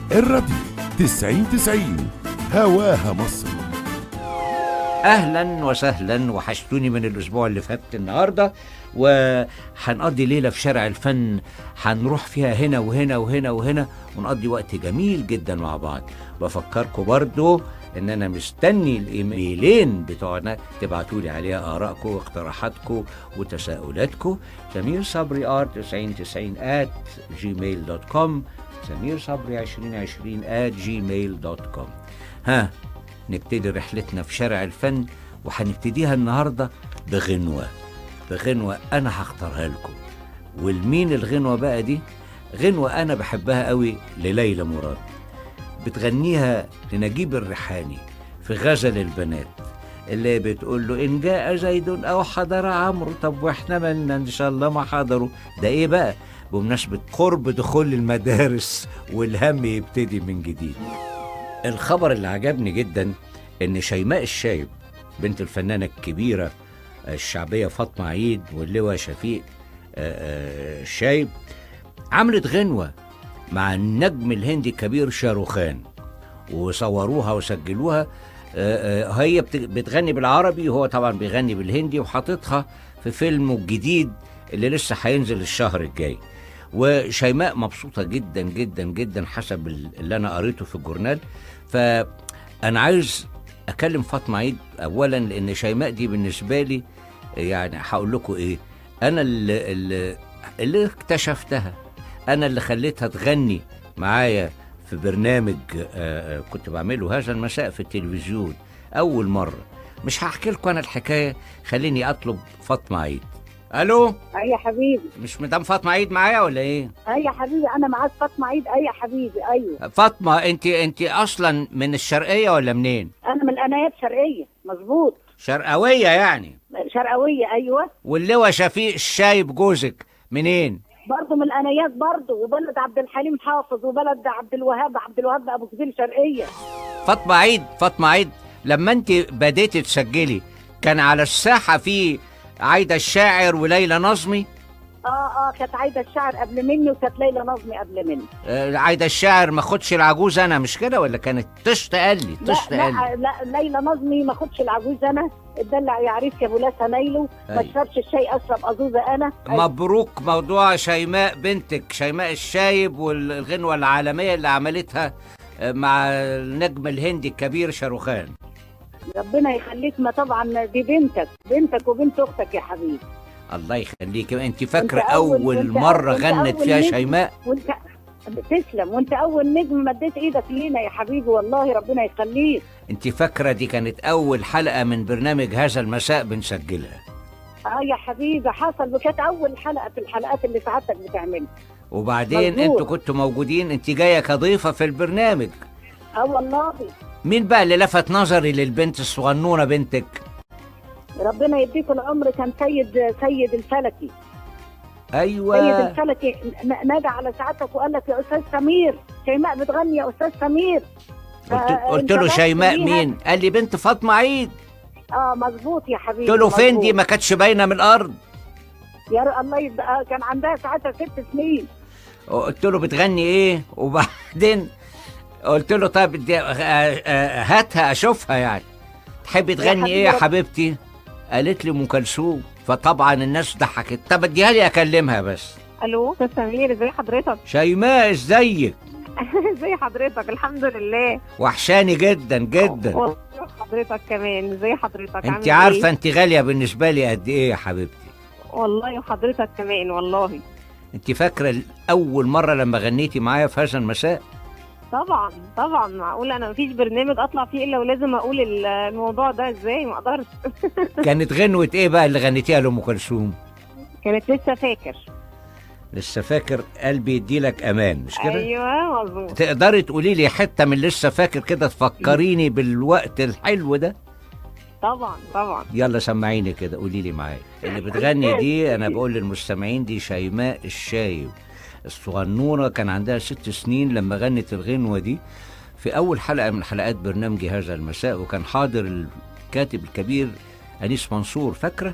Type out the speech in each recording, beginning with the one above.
الراديو 90 90 هواها مصر اهلا وسهلا وحشتوني من الاسبوع اللي فات النهارده وهنقضي ليله في شارع الفن هنروح فيها هنا وهنا وهنا وهنا ونقضي وقت جميل جدا مع بعض بفكركم برضو ان انا مستني الايميلين بتوعنا تبعتوا لي عليها ارائكم واقتراحاتكم وتساؤلاتكم سمير صبري ار 9090 at gmail دوت كوم سمير صبري 2020 at gmail دوت كوم ها نبتدي رحلتنا في شارع الفن وهنبتديها النهارده بغنوه بغنوه انا هختارها لكم والمين الغنوه بقى دي غنوه انا بحبها قوي لليلى مراد بتغنيها لنجيب الريحاني في غزل البنات اللي بتقول له ان جاء زيد او حضر عمرو طب واحنا مالنا ان شاء الله ما حضروا ده ايه بقى بمناسبه قرب دخول المدارس والهم يبتدي من جديد الخبر اللي عجبني جدا ان شيماء الشايب بنت الفنانه الكبيره الشعبيه فاطمه عيد واللواء شفيق آه، آه، الشايب عملت غنوه مع النجم الهندي الكبير شاروخان وصوروها وسجلوها آه، آه، هي بت- بتغني بالعربي وهو طبعا بيغني بالهندي وحاططها في فيلمه الجديد اللي لسه هينزل الشهر الجاي وشيماء مبسوطه جدا جدا جدا حسب ال- اللي انا قريته في الجورنال فانا عايز اكلم فاطمه عيد اولا لان شيماء دي بالنسبه لي يعني هقول لكم ايه انا اللي, اللي, اللي اكتشفتها انا اللي خليتها تغني معايا في برنامج آه، آه، كنت بعمله هذا المساء في التلفزيون اول مره مش هحكي لكم انا الحكايه خليني اطلب فاطمه عيد الو اي يا حبيبي مش مدام فاطمه عيد معايا ولا ايه اي يا حبيبي انا معاك فاطمه عيد اي يا حبيبي ايوه فاطمه انت انت اصلا من الشرقيه ولا منين انا من الانايات شرقيه مظبوط شرقاويه يعني شرقويه ايوه واللواء شفيق الشايب جوزك منين برضه من الانايات برضه وبلد عبد الحليم حافظ وبلد عبد الوهاب عبد الوهاب ابو كبير شرقيه فاطمه عيد فاطمه عيد لما انت بديتي تسجلي كان على الساحه في عايده الشاعر وليلى نظمي اه اه كانت عايده الشعر قبل مني وكانت ليلى نظمي قبل مني آه، عايده الشاعر ما خدش العجوز انا مش كده ولا كانت طشت قال لي لا طشت قال لي لا, لا ليلى نظمي ما خدش العجوز انا اتدلع يا عريس يا ابو لاسه نايله ما أيوة. اشربش الشاي اشرب ازوزه انا مبروك موضوع شيماء بنتك شيماء الشايب والغنوة العالمية اللي عملتها آه، مع النجم الهندي الكبير شاروخان ربنا يخليك ما طبعا دي بنتك بنتك وبنت اختك يا حبيبي الله يخليك انت فاكرة أول- أول, وأنت مرة أول- غنت أول فيها نجم. شيماء وانت تسلم وانت اول نجم مديت ايدك لينا يا حبيبي والله ربنا يخليك انت فاكرة دي كانت أول حلقة من برنامج هذا المساء بنسجلها اه يا حبيبي حصل وكانت اول حلقه في الحلقات اللي سعادتك بتعملها وبعدين مظبوط. انتوا كنتوا موجودين انت جاية كضيفة في البرنامج اه والله مين بقى اللي لفت نظري للبنت الصغنونة بنتك ربنا يديك العمر كان سيد سيد الفلكي سيد أيوة الفلكي ن- نادى على سعادتك وقال لك يا استاذ سمير شيماء بتغني يا استاذ سمير قلت, آه، قلت أنت له بس شيماء ليها- مين قال لي بنت فاطمة عيد اه مظبوط يا حبيبي قلت له فين دي مظبوط. ما كانتش باينة من الأرض يا ر- الله يد... آه، كان عندها ساعتها ست سنين قلت له بتغني ايه وبعدين قلت له طيب دي- آه، آه، هاتها اشوفها يعني تحبي تغني ايه يا حبيبي. حبيبتي قالت لي ام كلثوم فطبعا الناس ضحكت طب اديها لي اكلمها بس الو استاذ سمير ازي حضرتك شيماء ازيك ازي حضرتك الحمد لله وحشاني جدا جدا والله حضرتك كمان ازي حضرتك عامل انت إيه؟ عارفه انت غاليه بالنسبه لي قد ايه يا حبيبتي والله وحضرتك كمان والله انت فاكره اول مره لما غنيتي معايا في هذا المساء طبعا طبعا معقول انا مفيش برنامج اطلع فيه الا ولازم اقول ال- الموضوع ده ازاي ما اقدرش كانت غنوه ايه بقى اللي غنيتيها لام كلثوم كانت لسه فاكر لسه فاكر قلبي يديلك امان مش كده ايوه مظبوط تقدري تقولي لي حته من لسه فاكر كده تفكريني بالوقت الحلو ده طبعا طبعا يلا سمعيني كده قولي لي معايا اللي بتغني دي انا بقول للمستمعين دي شيماء الشايب الصغنونه كان عندها ست سنين لما غنت الغنوه دي في اول حلقه من حلقات برنامجي هذا المساء وكان حاضر الكاتب الكبير انيس منصور فاكره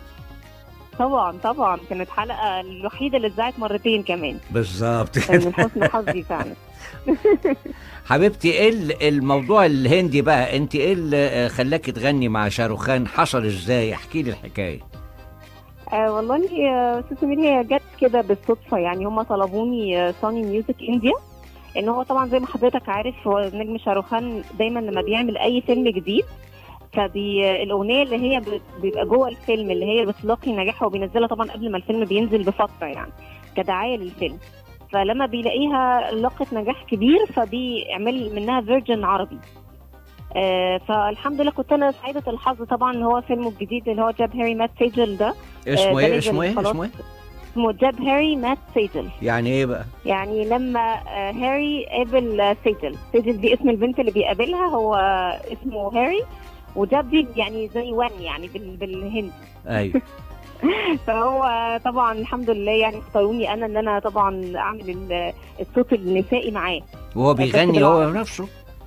طبعا طبعا كانت حلقه الوحيده اللي اتذاعت مرتين كمان بالظبط كان كده من حسن حظي فعلا حبيبتي ايه ال- الموضوع الهندي بقى انت ايه اللي خلاكي تغني مع شاروخان حصل ازاي احكي لي الحكايه آه والله يا استاذ سمير هي جت كده بالصدفه يعني هم طلبوني آه، سوني ميوزك انديا ان هو طبعا زي ما حضرتك عارف هو نجم شاروخان دايما لما بيعمل اي فيلم جديد فبي الاغنيه اللي هي ب- بيبقى جوه الفيلم اللي هي بتلاقي نجاحها وبينزلها طبعا قبل ما الفيلم بينزل بفتره يعني كدعايه للفيلم فلما بيلاقيها لقت نجاح كبير فبيعمل منها فيرجن عربي آه فالحمد لله كنت انا سعيده الحظ طبعا ان هو فيلمه الجديد اللي هو جاب هاري مات سيجل ده اسمه ده ايه نزل اسمه ايه خلاص. اسمه ايه اسمه جاب هاري مات سيجل يعني ايه بقى يعني لما آه، هاري قابل آه، سيجل سيجل دي اسم البنت اللي بيقابلها هو اسمه هاري وجاب دي يعني زي وان يعني بال- بالهندي ايوه فهو طبعا الحمد لله يعني اختاروني انا ان انا طبعا اعمل ال- الصوت النسائي معاه وهو بيغني بالعربي. هو نفسه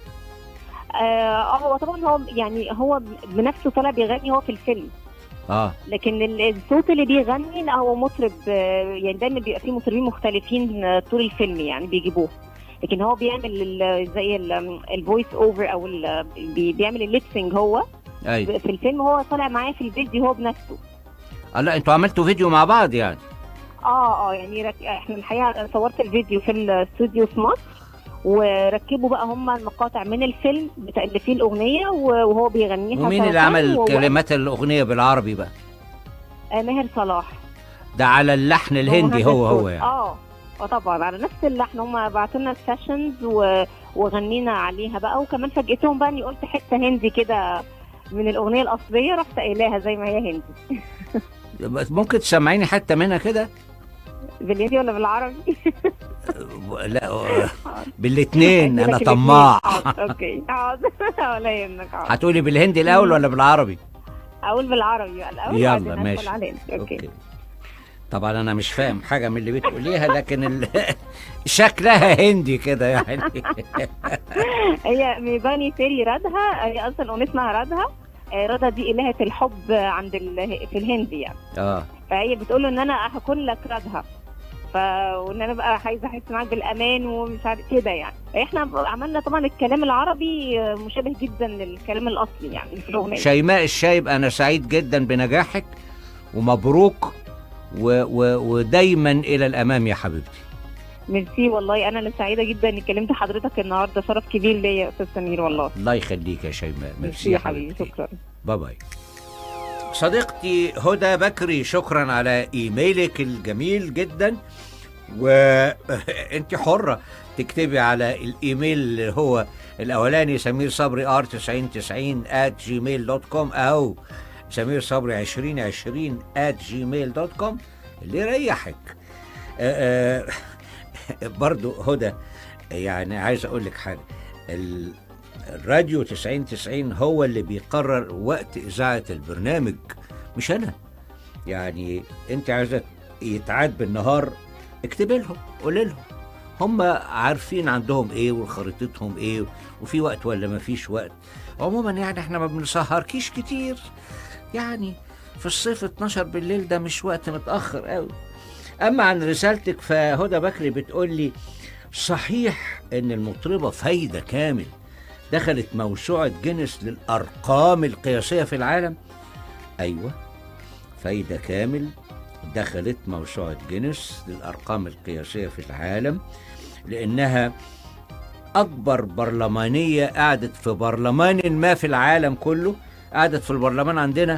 اه هو طبعا هو يعني هو بنفسه طالع بيغني هو في الفيلم اه لكن ال- الصوت اللي بيغني لا هو مطرب آه، يعني دايما بيبقى فيه مطربين مختلفين آه، طول الفيلم يعني بيجيبوه لكن هو بيعمل ال- زي الفويس اوفر او ال- بي- بيعمل الليبسينج هو ايوه في الفيلم هو طالع معايا في الفيديو هو بنفسه آه لا انتوا عملتوا فيديو مع بعض يعني اه اه يعني رك... احنا الحقيقه صورت الفيديو في الاستوديو في مصر وركبوا بقى هم المقاطع من الفيلم بتاع اللي فيه الاغنيه و- وهو بيغنيها ومين اللي شرفان عمل و- كلمات الاغنيه بالعربي بقى آه، ماهر صلاح ده على اللحن الهندي هو هو يعني اه اه طبعا على نفس اللحن هم بعتوا لنا السيشنز و... وغنينا عليها بقى وكمان فاجئتهم بقى اني قلت حته هندي كده من الاغنيه الاصليه رحت قايلاها زي ما هي هندي ممكن تسمعيني حتى منها كده بالهندي ولا بالعربي؟ لا بالاتنين أدي انا لك الاتنين. طماع حاضر، اوكي حاضر ولا يهمك حاضر هتقولي بالهندي الاول ولا بالعربي اقول بالعربي بقى الاول يلا، وبعدين أدخل ماشي. على الهندي. اوكي طبعا انا مش فاهم حاجه من اللي بتقوليها لكن ال... شكلها هندي كده يعني هي ميباني تيري رادها هي اصلا اغنيه اسمها رادها آه، رادها دي الهه الحب عند ال... في الهند يعني اه فهي بتقول له ان انا هكون لك رادها ف وان انا بقى عايزه احس معاك بالامان ومش عارف كده يعني احنا عملنا طبعا الكلام العربي آه، مشابه جدا للكلام الاصلي يعني في الاغنيه شيماء الشايب انا سعيد جدا بنجاحك ومبروك و... و... ودايما الى الامام يا حبيبتي ميرسي والله انا اللي سعيده جدا اني كلمت حضرتك النهارده شرف كبير ليا يا استاذ سمير والله الله يخليك يا شيماء ميرسي يا يا حبيبي حبيبتي شكرا باي باي صديقتي هدى بكري شكرا على ايميلك الجميل جدا وانت حرة تكتبي على الايميل اللي هو الاولاني سمير صبري ار 9090 at gmail دوت كوم او سمير صبري 2020 at gmail دوت كوم اللي يريحك آه، آه، برضو هدى يعني عايز اقول لك حاجه ال- الراديو 90 90 هو اللي بيقرر وقت اذاعه البرنامج مش انا يعني انت عايزه يتعاد بالنهار اكتبي لهم قولي لهم هم عارفين عندهم ايه وخريطتهم ايه وفي وقت ولا ما فيش وقت عموما يعني احنا ما بنسهركيش كتير يعني في الصيف 12 بالليل ده مش وقت متاخر قوي اما عن رسالتك فهدى بكري بتقول لي صحيح ان المطربه فايده كامل دخلت موسوعه جينيس للارقام القياسيه في العالم ايوه فايده كامل دخلت موسوعه جينيس للارقام القياسيه في العالم لانها اكبر برلمانيه قعدت في برلمان ما في العالم كله قعدت في البرلمان عندنا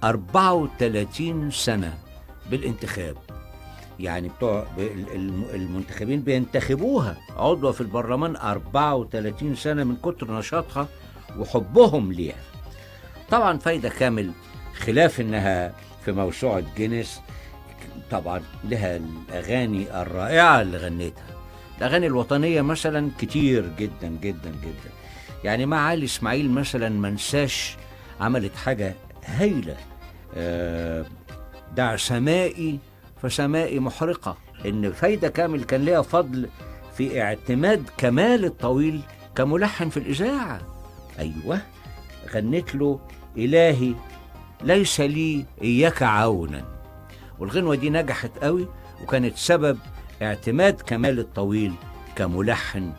34 سنه بالانتخاب يعني بتوع الم- المنتخبين بينتخبوها عضوة في البرلمان 34 سنة من كتر نشاطها وحبهم ليها طبعا فايدة كامل خلاف انها في موسوعة جينيس طبعا لها الأغاني الرائعة اللي غنيتها الأغاني الوطنية مثلا كتير جدا جدا جدا يعني مع علي إسماعيل مثلا منساش عملت حاجة هايلة آه، دع سمائي فسمائي محرقة إن فايدة كامل كان ليها فضل في اعتماد كمال الطويل كملحن في الإذاعة أيوة غنت له إلهي ليس لي إياك عونا والغنوة دي نجحت قوي وكانت سبب اعتماد كمال الطويل كملحن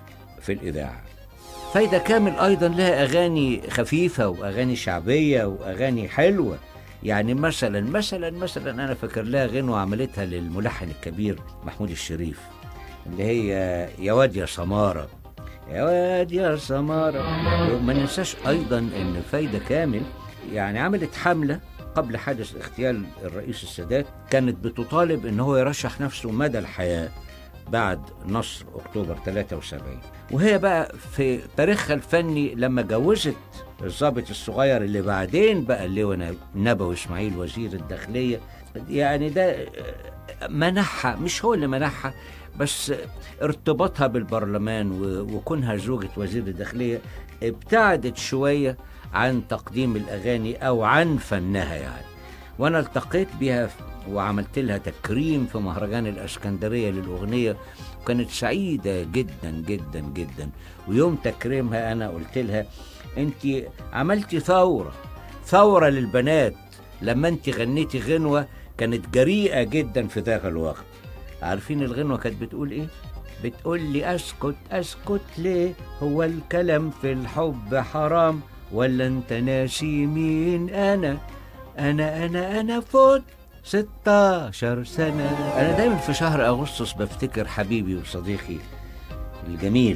في الإذاعة فايدة كامل أيضا لها أغاني خفيفة وأغاني شعبية وأغاني حلوة يعني مثلا مثلا مثلا أنا فاكر لها غنوة عملتها للملحن الكبير محمود الشريف اللي هي يا واد يا سمارة يا واد يا سمارة وما ننساش أيضا إن فايدة كامل يعني عملت حملة قبل حادث اغتيال الرئيس السادات كانت بتطالب إن هو يرشح نفسه مدى الحياة بعد نصر أكتوبر 73 وهي بقى في تاريخها الفني لما جوزت الضابط الصغير اللي بعدين بقى اللواء نبوي اسماعيل وزير الداخلية يعني ده منحها مش هو اللي منحها بس ارتباطها بالبرلمان و- وكونها زوجة وزير الداخلية ابتعدت شوية عن تقديم الأغاني أو عن فنها يعني وأنا التقيت بها وعملت لها تكريم في مهرجان الإسكندرية للأغنية وكانت سعيدة جدا جدا جدا ويوم تكريمها أنا قلت لها أنت عملتي ثورة ثورة للبنات لما أنت غنيتي غنوة كانت جريئة جدا في ذاك الوقت عارفين الغنوة كانت بتقول إيه؟ بتقول لي أسكت أسكت ليه هو الكلام في الحب حرام ولا أنت ناسي مين أنا أنا أنا أنا فوت 16 سنة أنا دايما في شهر أغسطس بفتكر حبيبي وصديقي الجميل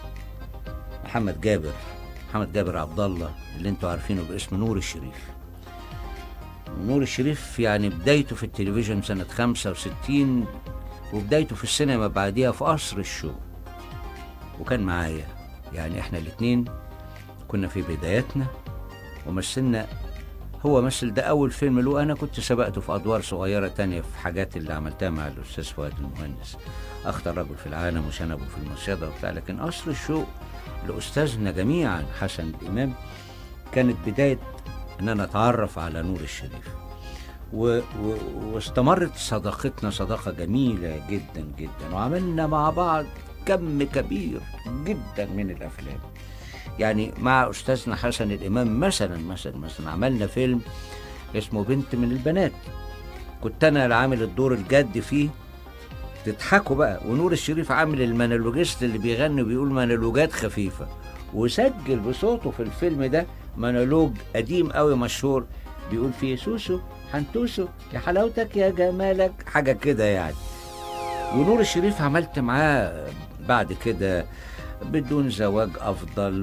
محمد جابر محمد جابر عبد الله اللي انتوا عارفينه باسم نور الشريف نور الشريف يعني بدايته في التلفزيون سنة 65 وبدايته في السينما بعديها في قصر الشوق وكان معايا يعني احنا الاتنين كنا في بداياتنا ومثلنا هو مثل ده أول فيلم له أنا كنت سبقته في أدوار صغيرة تانية في حاجات اللي عملتها مع الأستاذ فؤاد المهندس أخطر رجل في العالم وشنبه في المصيدة وبتاع لكن أصل الشوق لأستاذنا جميعا حسن الإمام كانت بداية إن أنا أتعرف على نور الشريف و... و... واستمرت صداقتنا صداقة جميلة جدا جدا وعملنا مع بعض كم كبير جدا من الأفلام يعني مع أستاذنا حسن الإمام مثلا مثلا مثلا عملنا فيلم اسمه بنت من البنات كنت أنا اللي عامل الدور الجد فيه تضحكوا بقى ونور الشريف عامل المونولوجيست اللي بيغني وبيقول مونولوجات خفيفة وسجل بصوته في الفيلم ده مونولوج قديم قوي مشهور بيقول فيه سوسو حنتوسو يا حلاوتك يا جمالك حاجة كده يعني ونور الشريف عملت معاه بعد كده بدون زواج أفضل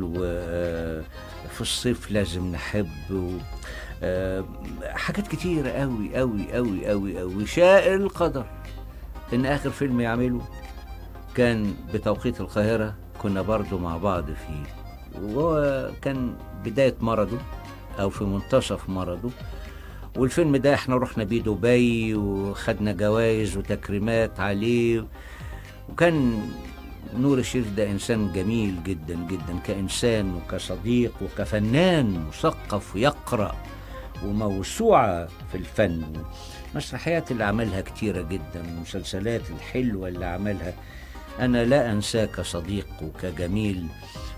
وفي الصيف لازم نحب و... آه، حاجات كتيرة قوي قوي قوي قوي قوي شاء القدر إن آخر فيلم يعمله كان بتوقيت القاهرة كنا برضو مع بعض فيه وهو كان بداية مرضه أو في منتصف مرضه والفيلم ده احنا رحنا بيه دبي وخدنا جوائز وتكريمات عليه وكان نور الشريف ده إنسان جميل جدا جدا كإنسان وكصديق وكفنان مثقف ويقرأ وموسوعة في الفن مسرحيات اللي عملها كتيرة جدا المسلسلات الحلوة اللي عملها أنا لا أنساه كصديق وكجميل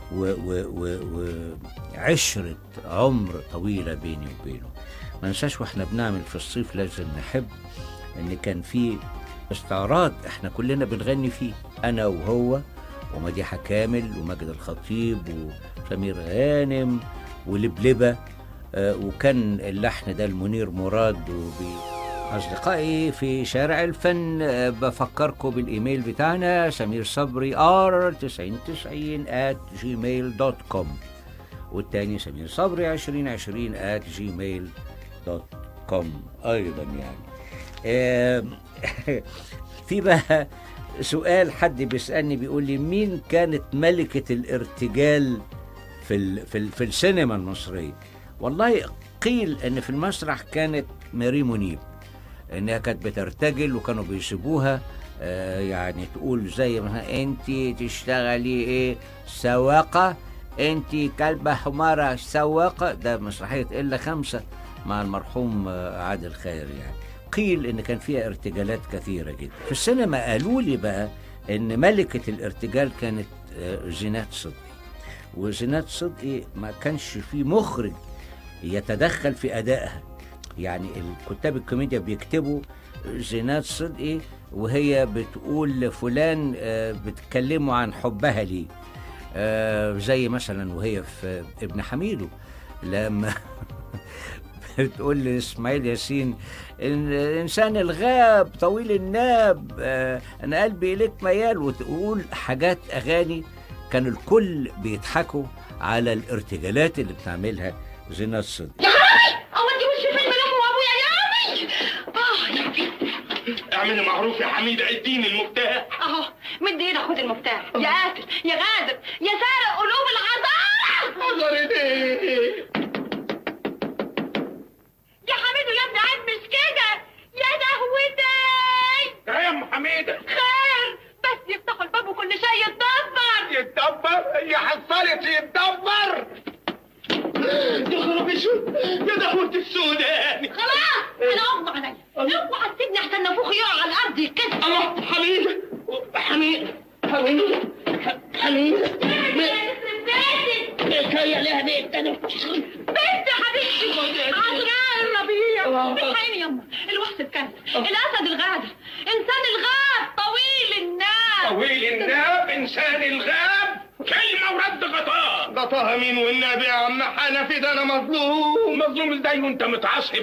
وعشرة عمر طويلة بيني وبينه ما ننساش واحنا بنعمل في الصيف لازم نحب ان كان في استعراض احنا كلنا بنغني فيه انا وهو ومديحة كامل ومجد الخطيب وسمير غانم ولبلبة آه، وكان اللحن ده المنير مراد وبي أصدقائي في شارع الفن آه، بفكركم بالإيميل بتاعنا سمير صبري ار 9090 at gmail دوت كوم والتاني سمير صبري 2020 at gmail دوت كوم أيضا يعني آم، في بقى سؤال حد بيسألني بيقول لي مين كانت ملكة الارتجال في ال في, ال في السينما المصرية والله قيل ان في المسرح كانت ماري منيب انها كانت بترتجل وكانوا بيسيبوها آه يعني تقول زي ما انت تشتغلي ايه سواقة انت كلبة حمارة سواقة ده مسرحية الا خمسة مع المرحوم آه، عادل خير يعني قيل ان كان فيها ارتجالات كثيرة جدا في السينما قالوا لي بقى ان ملكة الارتجال كانت آه، زينات صدقي وزينات صدقي ما كانش في مخرج يتدخل في أدائها يعني الكتاب الكوميديا بيكتبوا زينات صدقي وهي بتقول لفلان آه، بتكلمه عن حبها ليه آه زي مثلا وهي في ابن حميدو لما بتقول لاسماعيل ياسين إن الانسان الغاب طويل الناب آه انا قلبي اليك ميال وتقول حاجات اغاني كان الكل بيضحكوا على الارتجالات اللي بتعملها زينات صدقي هو انت مش في فيلم الام وابويا يا عمي اه اعملي معروف يا حميدة اديني المفتاح اهو مد ايدك خد المفتاح يا قاتل يا غادر يا سارق قلوب العذارى حضرت ايه يا حميدو يا ابني عيب مش كده يا دهوتي يا ام حميدة خير بس يفتحوا الباب وكل شيء يتدبر يتدبر يا حصلت يتدبر يخرب اسود يا دهوت السوداني خلاص انا اغمى عليا اوعى تسيبني احسن نافوخ يقع على الارض يتكسر الله حميدة حميدة حميدة حميدة كي عليها بيت انا بنت حبيبتي عذراء الربيع الحقيني يما الوحش الكلب الاسد الغادر انسان الغاب طويل الناس طويل الناب انسان الغاب كلمة ورد غطاء غطاها مين والنبي يا عم حنفي ده انا مظلوم مظلوم ازاي وانت متعصب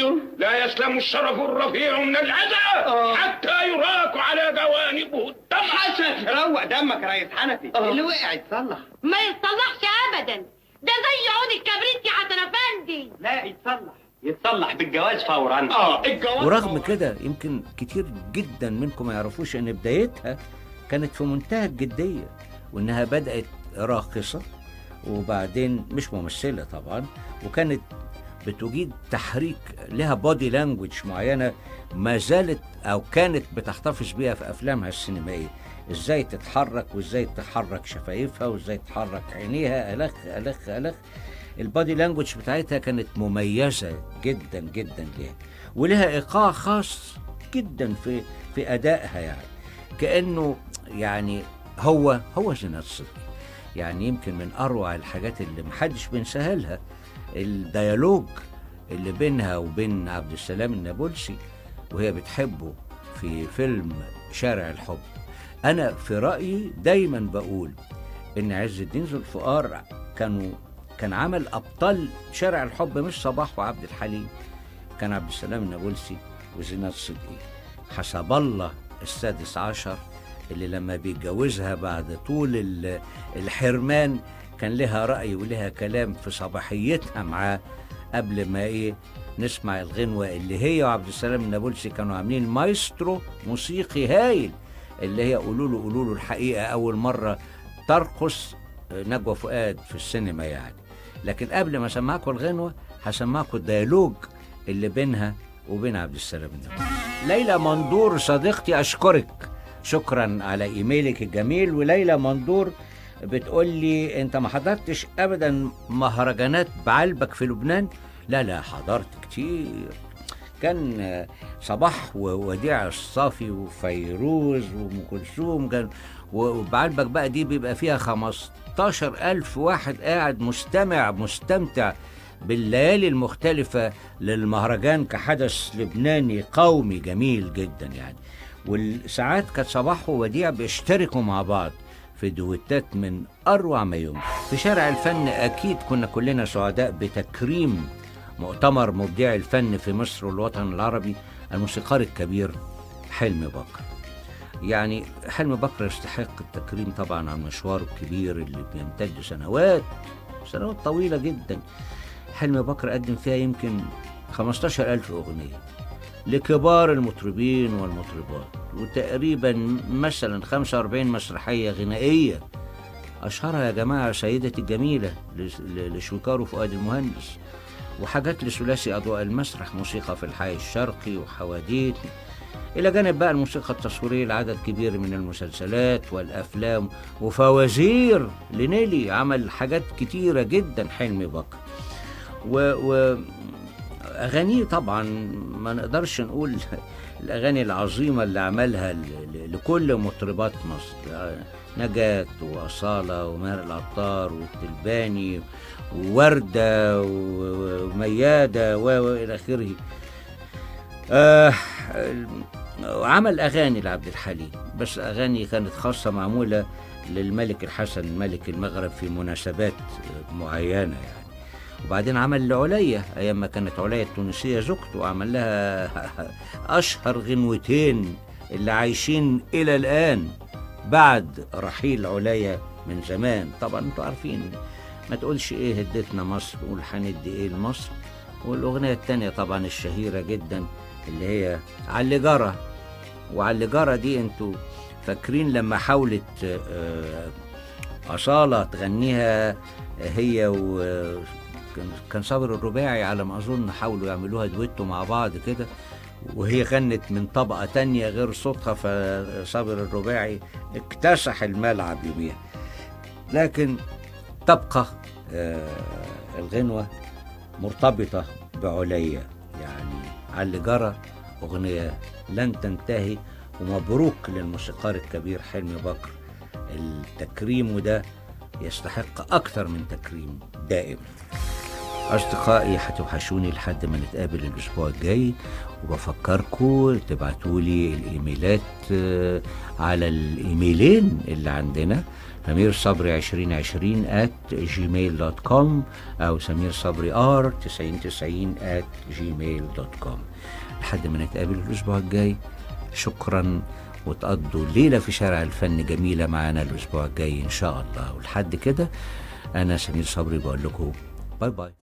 لا يسلم الشرف الرفيع من الاذى حتى يراك على جوانبه الدم حسن روق دمك يا ريس حنفي اللي وقع يتصلح ما يتصلحش ابدا ده زي عود الكبريت يا حسن افندي لا يتصلح يتصلح بالجواز فورا اه الجواز ورغم كده يمكن كتير جدا منكم ما يعرفوش ان بدايتها كانت في منتهى الجديه وانها بدات راقصه وبعدين مش ممثله طبعا وكانت بتجيد تحريك لها بودي لانجوج معينه ما زالت او كانت بتحتفظ بيها في افلامها السينمائيه ازاي تتحرك وازاي تحرك شفايفها وازاي تحرك عينيها الخ الخ الخ البادي لانجوج بتاعتها كانت مميزه جدا جدا ليها ولها ايقاع خاص جدا في في ادائها يعني كانه يعني هو هو زينات صدقي يعني يمكن من اروع الحاجات اللي محدش بينساها لها الديالوج اللي بينها وبين عبد السلام النابلسي وهي بتحبه في فيلم شارع الحب انا في رايي دايما بقول ان عز الدين ذو الفقار كانوا كان عمل ابطال شارع الحب مش صباح وعبد الحليم كان عبد السلام النابلسي وزينات صدقي حسب الله السادس عشر اللي لما بيتجوزها بعد طول ال- الحرمان كان لها رأي ولها كلام في صباحيتها معاه قبل ما ايه نسمع الغنوة اللي هي وعبد السلام النابلسي كانوا عاملين مايسترو موسيقي هايل اللي هي قولوا له قولوا له الحقيقة أول مرة ترقص نجوى فؤاد في السينما يعني لكن قبل ما اسمعكم الغنوة هسمعكم الديالوج اللي بينها وبين عبد السلام النابلسي ليلى مندور صديقتي أشكرك شكرا على ايميلك الجميل وليلى مندور بتقول لي انت ما حضرتش ابدا مهرجانات بعلبك في لبنان لا لا حضرت كتير كان آه، صباح ووديع الصافي وفيروز وام كلثوم كان وبعلبك بقى دي بيبقى فيها 15 ألف واحد قاعد مستمع مستمتع بالليالي المختلفة للمهرجان كحدث لبناني قومي جميل جدا يعني والساعات كانت صباح ووديع بيشتركوا مع بعض في دويتات من أروع ما يمكن في شارع الفن أكيد كنا كلنا سعداء بتكريم مؤتمر مبدعي الفن في مصر والوطن العربي الموسيقار الكبير حلمي بكر يعني حلمي بكر يستحق التكريم طبعا عن مشواره الكبير اللي بيمتد سنوات سنوات طويلة جدا حلمي بكر قدم فيها يمكن 15 ألف أغنية لكبار المطربين والمطربات وتقريبا مثلا 45 مسرحية غنائية أشهرها يا جماعة سيدتي الجميلة لس- ل- لشويكار وفؤاد المهندس وحاجات لثلاثي أضواء المسرح موسيقى في الحي الشرقي وحواديت إلى جانب بقى الموسيقى التصويرية لعدد كبير من المسلسلات والأفلام وفوازير لنيلي عمل حاجات كتيرة جدا حلمي بكر و, و أغانيه طبعا ما نقدرش نقول الأغاني العظيمة اللي عملها ل- ل- لكل مطربات مصر يعني نجاة وأصالة وماهر العطار والتلباني ووردة و- وميادة و- وإلى آخره آه عمل أغاني لعبد الحليم بس أغاني كانت خاصة معمولة للملك الحسن ملك المغرب في مناسبات معينة يعني وبعدين عمل لعليا أيام ما كانت عليا التونسية زوجته عمل لها أشهر غنوتين اللي عايشين إلى الآن بعد رحيل عليا من زمان طبعا انتوا عارفين ما تقولش ايه هدتنا مصر قول هندي ايه لمصر والاغنيه التانية طبعا الشهيره جدا اللي هي على اللي جرى وعلى اللي جرى دي انتوا فاكرين لما حاولت آه، أصالة تغنيها هي و كان- كان صابر الرباعي على ما أظن حاولوا يعملوها دويتو مع بعض كده وهي غنت من طبقة تانية غير صوتها فصابر الرباعي اكتسح الملعب يوميها لكن تبقى آه، الغنوة مرتبطة بعليا يعني على اللي جرى أغنية لن تنتهي ومبروك للموسيقار الكبير حلمي بكر التكريم ده يستحق أكثر من تكريم دائم أصدقائي هتوحشوني لحد ما نتقابل الأسبوع الجاي وبفكركم تبعتوا لي الإيميلات آه، على الإيميلين اللي عندنا سمير صبري 2020 at gmail.com أو سمير صبري r 9090 at gmail.com لحد ما نتقابل الأسبوع الجاي شكرا وتقضوا ليلة في شارع الفن جميلة معانا الأسبوع الجاي إن شاء الله ولحد كده أنا سمير صبري بقول لكم باي باي